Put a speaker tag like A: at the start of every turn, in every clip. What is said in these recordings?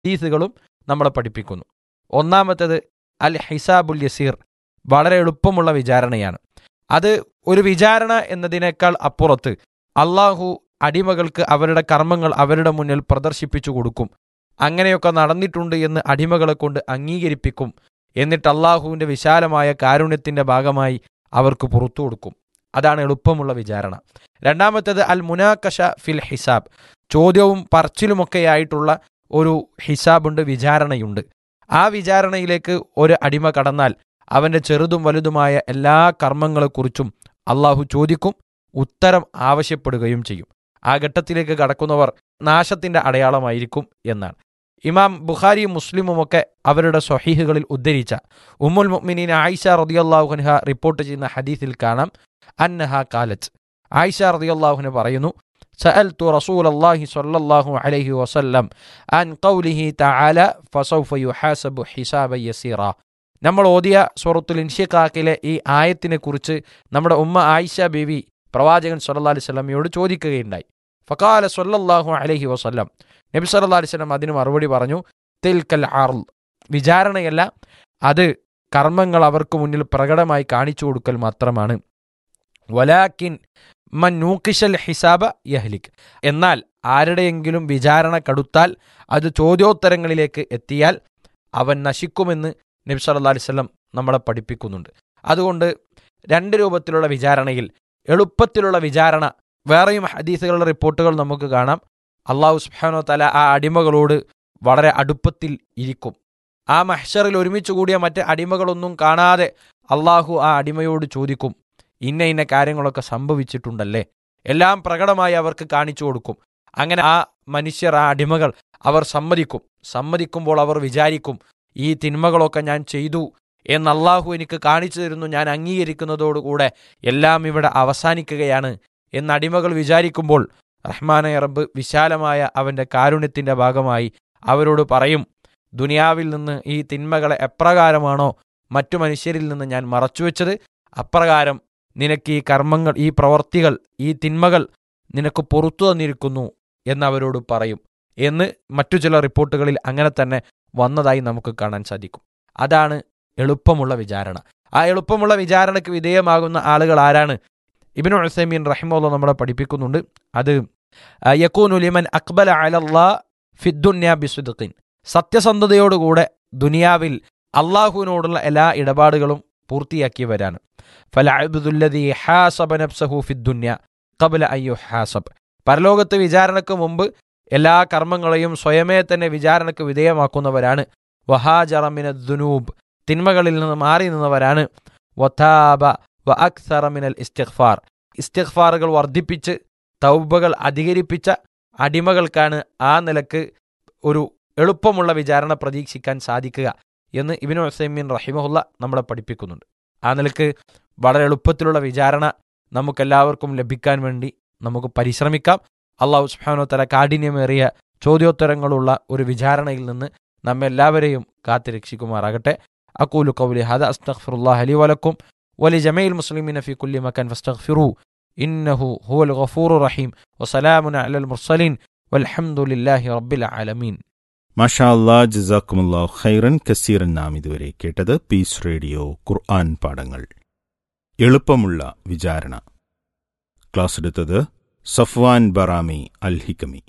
A: ഹദീസുകളും നമ്മളെ പഠിപ്പിക്കുന്നു ഒന്നാമത്തേത് അൽ ഹിസാബുൽ യസീർ വളരെ എളുപ്പമുള്ള വിചാരണയാണ് അത് ഒരു വിചാരണ എന്നതിനേക്കാൾ അപ്പുറത്ത് അള്ളാഹു അടിമകൾക്ക് അവരുടെ കർമ്മങ്ങൾ അവരുടെ മുന്നിൽ പ്രദർശിപ്പിച്ചു കൊടുക്കും അങ്ങനെയൊക്കെ നടന്നിട്ടുണ്ട് എന്ന് അടിമകളെ കൊണ്ട് അംഗീകരിപ്പിക്കും എന്നിട്ട് അള്ളാഹുവിൻ്റെ വിശാലമായ കാരുണ്യത്തിൻ്റെ ഭാഗമായി അവർക്ക് പുറത്തു കൊടുക്കും അതാണ് എളുപ്പമുള്ള വിചാരണ രണ്ടാമത്തേത് അൽ മുനാക്കഷ ഫിൽ ഹിസാബ് ചോദ്യവും പറച്ചിലുമൊക്കെയായിട്ടുള്ള ഒരു ഹിസാബുണ്ട് വിചാരണയുണ്ട് ആ വിചാരണയിലേക്ക് ഒരു അടിമ കടന്നാൽ അവൻ്റെ ചെറുതും വലുതുമായ എല്ലാ കർമ്മങ്ങളെക്കുറിച്ചും അള്ളാഹു ചോദിക്കും ഉത്തരം ആവശ്യപ്പെടുകയും ചെയ്യും ആ ഘട്ടത്തിലേക്ക് കടക്കുന്നവർ നാശത്തിൻ്റെ അടയാളമായിരിക്കും എന്നാണ് ഇമാം ബുഖാരിയും മുസ്ലിമുമൊക്കെ അവരുടെ സ്വഹീഹുകളിൽ ഉദ്ധരിച്ച ഉമ്മുൽ മുഅ്മിനീൻ ആയിഷ റദിയല്ലാഹുൻഹ റിപ്പോർട്ട് ചെയ്യുന്ന ഹദീസിൽ കാണാം അന്നഹ കാലത്ത് ആയിഷ റദിയല്ലാഹുന പറയുന്നു سألت رسول الله صلى الله عليه وسلم عن قوله تعالى فسوف يحاسب حسابا يسيرا നമ്മൾ ഓതിയ സൂറത്തുൽ ഇൻഷിഖാക്കിലെ ഈ ആയത്തിനെ കുറിച്ച് നമ്മുടെ ഉമ്മ ആയിഷ ബീവി പ്രവാചകൻ സല്ലല്ലാഹു അലൈഹി വസല്ലമയോട് ചോദിക്കുകയുണ്ടായി ഫഖാല സല്ലല്ലാഹു അലൈഹി വസല്ലം നബി സല്ലല്ലാഹു അലൈഹി വസല്ലം അതിന് മറുപടി പറഞ്ഞു തിൽക്കൽ ആർൽ വിചാരണയല്ല അത് കർമ്മങ്ങൾ അവർക്ക് മുന്നിൽ പ്രകടമായി കാണിച്ചു കൊടുക്കൽ മാത്രമാണ് വലാക്കിൻ മൻ നൂക്കിഷൽ ഹിസാബ യഹ്ലിക് എന്നാൽ ആരുടെയെങ്കിലും വിചാരണ കടുത്താൽ അത് ചോദ്യോത്തരങ്ങളിലേക്ക് എത്തിയാൽ അവൻ നശിക്കുമെന്ന് നബി സല്ലല്ലാഹു അലൈഹി വസല്ലം നമ്മളെ പഠിപ്പിക്കുന്നുണ്ട് അതുകൊണ്ട് രണ്ട് രൂപത്തിലുള്ള വിചാരണയിൽ എളുപ്പത്തിലുള്ള വിചാരണ വേറെയും ഹദീസുകളുടെ റിപ്പോർട്ടുകൾ നമുക്ക് കാണാം അള്ളാഹു സുബ്ഹാനഹു തല ആ അടിമകളോട് വളരെ അടുപ്പത്തിൽ ഇരിക്കും ആ മഹ്ഷറിൽ ഒരുമിച്ച് കൂടിയ മറ്റ് അടിമകളൊന്നും കാണാതെ അള്ളാഹു ആ അടിമയോട് ചോദിക്കും ഇന്ന ഇന്ന കാര്യങ്ങളൊക്കെ സംഭവിച്ചിട്ടുണ്ടല്ലേ എല്ലാം പ്രകടമായി അവർക്ക് കാണിച്ചു കൊടുക്കും അങ്ങനെ ആ മനുഷ്യർ ആ അടിമകൾ അവർ സമ്മതിക്കും സമ്മതിക്കുമ്പോൾ അവർ വിചാരിക്കും ഈ തിന്മകളൊക്കെ ഞാൻ ചെയ്തു എന്ന് അള്ളാഹു എനിക്ക് കാണിച്ചു തരുന്നു ഞാൻ അംഗീകരിക്കുന്നതോടുകൂടെ എല്ലാം ഇവിടെ അവസാനിക്കുകയാണ് എന്ന് അടിമകൾ വിചാരിക്കുമ്പോൾ റഹ്മാനെ റബ്ബ് വിശാലമായ അവൻ്റെ കാരുണ്യത്തിൻ്റെ ഭാഗമായി അവരോട് പറയും ദുനിയാവിൽ നിന്ന് ഈ തിന്മകളെ എപ്രകാരമാണോ മറ്റു മനുഷ്യരിൽ നിന്ന് ഞാൻ മറച്ചുവെച്ചത് അപ്രകാരം നിനക്ക് ഈ കർമ്മങ്ങൾ ഈ പ്രവർത്തികൾ ഈ തിന്മകൾ നിനക്ക് പുറത്തു തന്നിരിക്കുന്നു എന്നവരോട് പറയും എന്ന് മറ്റു ചില റിപ്പോർട്ടുകളിൽ അങ്ങനെ തന്നെ വന്നതായി നമുക്ക് കാണാൻ സാധിക്കും അതാണ് എളുപ്പമുള്ള വിചാരണ ആ എളുപ്പമുള്ള വിചാരണയ്ക്ക് വിധേയമാകുന്ന ആളുകൾ ആരാണ് ഇബിനു ഉസൈമീൻ റഹിമുള്ള നമ്മളെ പഠിപ്പിക്കുന്നുണ്ട് അത് യക്കൂനു ലിമൻ അക്ബല അലല്ലാ ഫിദ്ദുന്യ ബിസുദ്ഖിൻ സത്യസന്ധതയോടുകൂടെ ദുനിയാവിൽ അള്ളാഹുവിനോടുള്ള എല്ലാ ഇടപാടുകളും പൂർത്തിയാക്കിയവരാണ് ഫലഅബ്ദുല്ലദീ ഹാസബ നഫ്സഹു ഫിദ്ദുന്യ ഖബ്ല അയ്യു ഹാസബ് പരലോകത്ത് വിചാരണയ്ക്ക് മുമ്പ് എല്ലാ കർമ്മങ്ങളെയും സ്വയമേ തന്നെ വിചാരണയ്ക്ക് വിധേയമാക്കുന്നവരാണ് വഹാജറമിന ദുനൂബ് തിന്മകളിൽ നിന്ന് മാറി നിന്നവരാണ് വഥാബ വ അക്സറമിനൽ ഇസ്തിഖ്ഫാർ ഇസ്തിഖ്ഫാറുകൾ വർദ്ധിപ്പിച്ച് തൗബകൾ അധികരിപ്പിച്ച അടിമകൾക്കാണ് ആ നിലക്ക് ഒരു എളുപ്പമുള്ള വിചാരണ പ്രതീക്ഷിക്കാൻ സാധിക്കുക എന്ന് ഇബിനു ഹുസൈമീൻ റഹിമഹുല്ല നമ്മളെ പഠിപ്പിക്കുന്നുണ്ട് ആ നിലക്ക് വളരെ എളുപ്പത്തിലുള്ള വിചാരണ നമുക്കെല്ലാവർക്കും ലഭിക്കാൻ വേണ്ടി നമുക്ക് പരിശ്രമിക്കാം അള്ളാഹു സുബ്ഹാനഹു തല കാഠിന്യമേറിയ ചോദ്യോത്തരങ്ങളുള്ള ഒരു വിചാരണയിൽ നിന്ന് നമ്മെല്ലാവരെയും കാത്തു രക്ഷിക്കുമാറാകട്ടെ അക്കൂലു കൗലി ഹദ അസ്തഗ്ഫിറുല്ലാഹ് ലി വലക്കും വലി ജമീൽ മുസ്ലിമീന ഫി കുല്ലി മക്കാൻ ഫസ്തഗ്ഫിറു ഇന്നഹു ഹുവൽ ഗഫൂറു റഹീം വസലാമുന അലൽ മുർസലീൻ വൽഹംദുലില്ലാഹി റബ്ബിൽ ആലമീൻ
B: മാഷാ അല്ലാ ജസാക്കുമുല്ലാ ഖൈറൻ കസീറൻ നാം ഇതുവരെ കേട്ടത് പീസ് റേഡിയോ ഖുർആൻ പാഠങ്ങൾ എളുപ്പമുള്ള വിചാരണ ക്ലാസ് എടുത്തത് സഫ്വാൻ ബറാമി അൽ ഹിക്കമി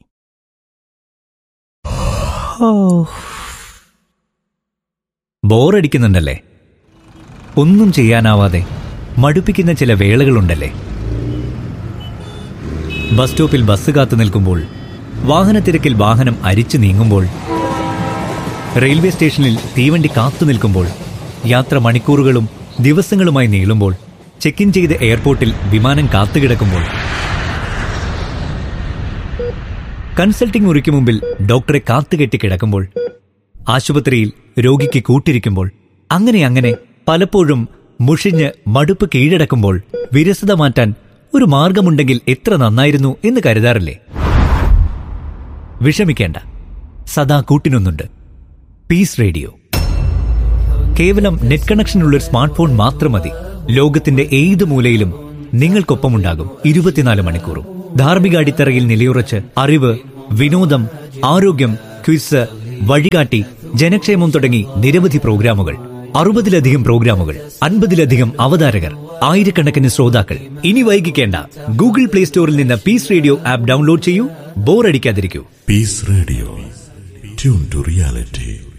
C: ബോറടിക്കുന്നുണ്ടല്ലേ ഒന്നും ചെയ്യാനാവാതെ മടുപ്പിക്കുന്ന ചില വേളകളുണ്ടല്ലേ ബസ് സ്റ്റോപ്പിൽ ബസ് കാത്തു നിൽക്കുമ്പോൾ വാഹനത്തിരക്കിൽ വാഹനം അരിച്ചു നീങ്ങുമ്പോൾ റെയിൽവേ സ്റ്റേഷനിൽ തീവണ്ടി കാത്തു നിൽക്കുമ്പോൾ യാത്ര മണിക്കൂറുകളും ദിവസങ്ങളുമായി നീളുമ്പോൾ ചെക്ക് ഇൻ ചെയ്ത് എയർപോർട്ടിൽ വിമാനം കാത്തുകിടക്കുമ്പോൾ കൺസൾട്ടിംഗ് മുറിക്ക് മുമ്പിൽ ഡോക്ടറെ കാത്തുകെട്ടി കിടക്കുമ്പോൾ ആശുപത്രിയിൽ രോഗിക്ക് കൂട്ടിരിക്കുമ്പോൾ അങ്ങനെ അങ്ങനെ പലപ്പോഴും മുഷിഞ്ഞ് മടുപ്പ് കീഴടക്കുമ്പോൾ വിരസത മാറ്റാൻ ഒരു മാർഗമുണ്ടെങ്കിൽ എത്ര നന്നായിരുന്നു എന്ന് കരുതാറില്ലേ വിഷമിക്കേണ്ട സദാ കൂട്ടിനൊന്നുണ്ട് പീസ് റേഡിയോ കേവലം നെറ്റ് കണക്ഷനുള്ള ഒരു സ്മാർട്ട് ഫോൺ മാത്രം മതി ലോകത്തിന്റെ ഏത് മൂലയിലും നിങ്ങൾക്കൊപ്പമുണ്ടാകും ഇരുപത്തിനാല് മണിക്കൂറും ധാർമ്മിക അടിത്തറയിൽ നിലയുറച്ച് അറിവ് വിനോദം ആരോഗ്യം ക്വിസ് വഴികാട്ടി ജനക്ഷേമം തുടങ്ങി നിരവധി പ്രോഗ്രാമുകൾ അറുപതിലധികം പ്രോഗ്രാമുകൾ അൻപതിലധികം അവതാരകർ ആയിരക്കണക്കിന് ശ്രോതാക്കൾ ഇനി വൈകിക്കേണ്ട ഗൂഗിൾ പ്ലേ സ്റ്റോറിൽ നിന്ന് പീസ് റേഡിയോ ആപ്പ് ഡൗൺലോഡ് ചെയ്യൂ ബോറടിക്കാതിരിക്കൂ
D: Peace Radio. Tune to reality.